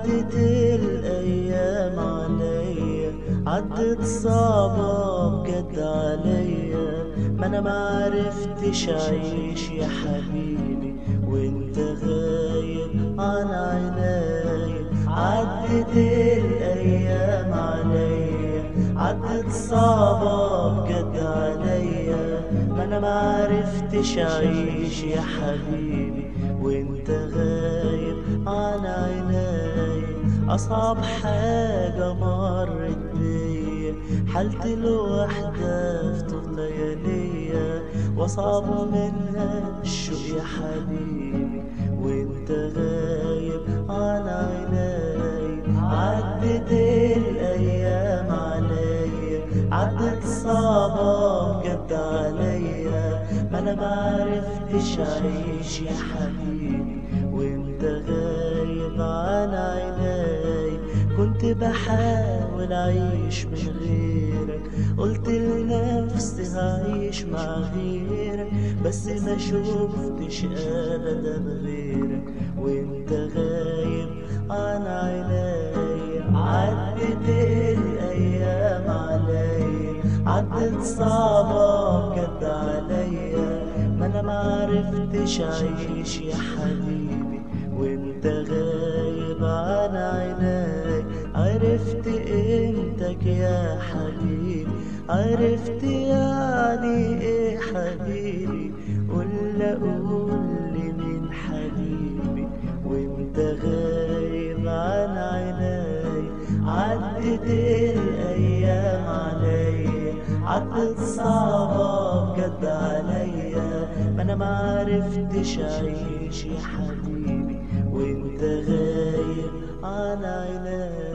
عدت الايام عليا عدت صعبة بجد عليا ما انا معرفتش اعيش يا حبيبي وانت غايب عن عيناي عدت الايام عليا عدت صعبة بجد عليا ما انا معرفتش اعيش يا حبيبي وانت غايب عن عيناي اصعب حاجة مرت بيا حالة الوحدة في طول لياليا واصعب منها الشوق يا حبيبي وانت غايب عن عيناي عدت الايام عليا عدت صعبة بجد عليا ما انا معرفتش اعيش يا حبيبي وانت غايب عن عيناي كنت بحاول اعيش من غيرك قلت لنفسي هعيش مع غيرك بس ما شفتش ابدا غيرك وانت غايب عن عيناي عدت الايام عليا عدت صعبة بجد عليا ما انا معرفتش اعيش يا حبيبي وانت غايب عن عيناي عرفت قيمتك يا حبيبي عرفت يعني ايه حبيبي ولا قولي مين حبيبي وانت غايب عن عيناي عدت الايام عليا عدت صعبة بجد عليا ما انا معرفتش اعيش يا حبيبي وانت غايب عن عيناي